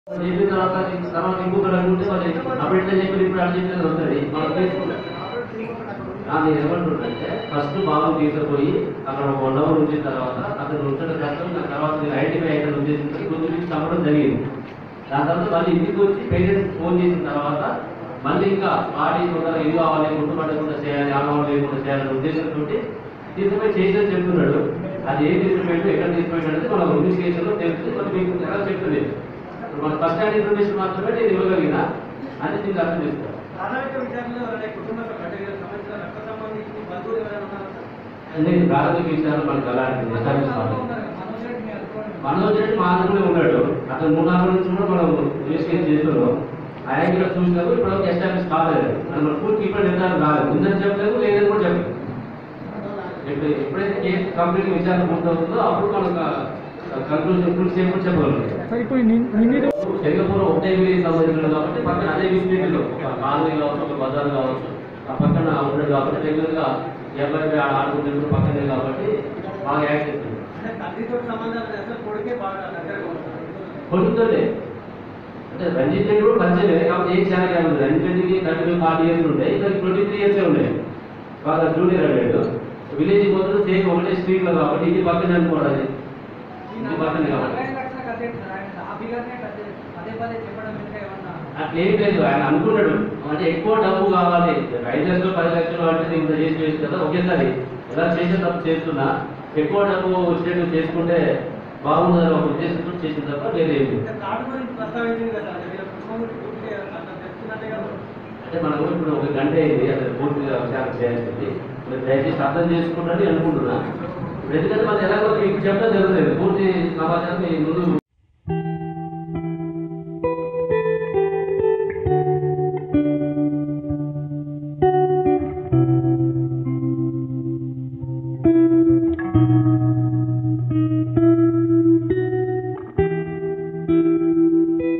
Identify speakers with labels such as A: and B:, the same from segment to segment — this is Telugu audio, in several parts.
A: చెప్పిన తర్వాత ఇంక- తర్వాత ఇంకొకరు అనుకుంటే వాళ్ళు అప్పుడు ఎట్లా చెప్పి ఇప్పుడు అట్లా చెప్పినది వస్తుంది మనం తీసుకుంటాం అది ఏమంటుందంటే ఫస్ట్ బాబు తీసుకుపోయి అక్కడ ఒక వన్ అవర్ ఉంచిన తర్వాత అతను ఉంచడం కష్టం దాని తర్వాత నేను ఐడెంటిఫై అయితే ఉద్దేశించి కొంచెం చంపడం జరిగింది దాని తర్వాత మళ్ళీ ఇంటికి వచ్చి పేరెంట్స్ ఫోన్ చేసిన తర్వాత మళ్ళీ ఇంకా బాడీ తొందరగా ఇది కావాలి గుర్తుపట్టకుండా చేయాలి ఆగమం లేకుండా చేయాలనే ఉద్దేశంతో తీసుకుపోయి చేసేది చెప్తున్నాడు అది ఏం తీసుకుపోయాడు ఎక్కడ తీసుకుపోయాడు అనేది మనం ఇన్వెస్టిగేషన్ లో తెలుస్తుంది మరి మీకు ఎలా చెప్తుంది ఇప్పుడు మన ఫస్ట్ హ్యాండ్ ఇన్ఫర్మేషన్ మాత్రమే నేను ఇవ్వగలిగిన అని దీనికి అర్థం చేసుకోవాలి
B: ప్రాథమిక విచారణలో ఎవరైనా కుటుంబ సభ్యులకు సంబంధించిన రక్త సంబంధించి బంధువులు ఎవరైనా ఉన్నారా
A: అంటే ప్రాథమిక విషయాలు మనకు అలాంటిది ఎస్టాబ్లిష్ కావాలి
B: మనోజ్ రెడ్డి మీ అనుకోండి
A: మనోజ్ రెడ్డి మా అందులోనే ఉన్నాడు అతను మూడు నాలుగు నుంచి కూడా మనం ఇన్వెస్టిగేట్ చేస్తున్నాం ఆ యాంగిల్ చూసినప్పుడు ఇప్పుడు ఎస్టాబ్లిష్ కాలేదు అది మన పూర్తి ఇప్పుడు నిర్ధారణ రాలేదు ఉందని చెప్పలేదు లేదని కూడా చెప్పలేదు ఇప్పుడు ఎప్పుడైతే కేసు కంప్లీట్ విచారణ పూర్తవుతుందో అప్పుడు మనం కన్క్లూజన్ పూర్తి చేయకుండా చెప్పగలం
C: సార్ ఇప్పుడు ని- నిందితు
A: శంగపూర్ ఒకటే విలేజ్ సంబంధించినది కాబట్టి పక్కన అదే విసినిటీలో ఒక కాలనీ కావచ్చు ఒక బజార్ కావచ్చు ఆ పక్కన ఉండదు కాబట్టి రెగ్యులర్ గా ఎవరికి ఆడుకుంటున్నారు పక్కనే కాబట్టి బాగా యాక్సెస్ ఉంది
B: అంటే తండ్రితో సంబంధం లేదు అసలు కొడుకే బాగా దగ్గరగా ఉంటారు
A: కొడుకుతోనే అంటే రంజిత్ రెడ్డి కూడా మంచిదే కాబట్టి ఏం చాలా కాదు రంజిత్ రెడ్డికి థర్టీ ఫార్టీ ఇయర్స్ ఉంటాయి ఇతనికి ట్వంటీ త్రీ ఇయర్స్ ఉన్నాయి బాగా జూనియర్ అయ్యాడు విలేజ్ పోతుంది సేమ్ ఒకటే స్ట్రీట్ లో కాబట్టి ఇది పక్కనే అనుకోవాలి అది ఇది పక్కనే కాబట్టి
B: నలభై లక్షల కథ ఆయన ఆ ఫిగర్నే కథ పదే పదే చెప్పడం ఇంకా ఏమన్నా
A: అట్లేం లేదు ఆయన అనుకున్నాడు అంటే ఎక్కువ డబ్బు కావాలి ఐదు లక్షలు పది లక్షలు అంటే ఇంత చేసి వేసి కదా ఒకేసారి ఎలా చేసే తప్పు చేస్తున్నా ఎక్కువ డబ్బు వచ్చేట్టు చేసుకుంటే బాగుందని ఒక ఉద్దేశంతో చేసిన తప్ప వేరే ఏం లేదు.
B: ఇంకా కార్డు గురించి ప్రస్తావించింది కదా అంటే వీళ్ళ కుటుంబం గురించి పూర్తిగా అట్లా తెలుస్తున్నట్టే కదా
A: అంటే మనకు ఇప్పుడు ఒక గంట అయింది అసలు పూర్తిగా విచారణ చేయాల్సింది మీరు దయచేసి అర్థం చేసుకుంటారని అనుకుంటున్నా ఇప్పుడు ఎందుకంటే మనం ఎలాగో మీకు చెప్పడం జరగలేదు పూర్తి సమాచారం మీ ముందు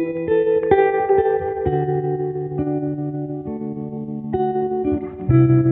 C: ని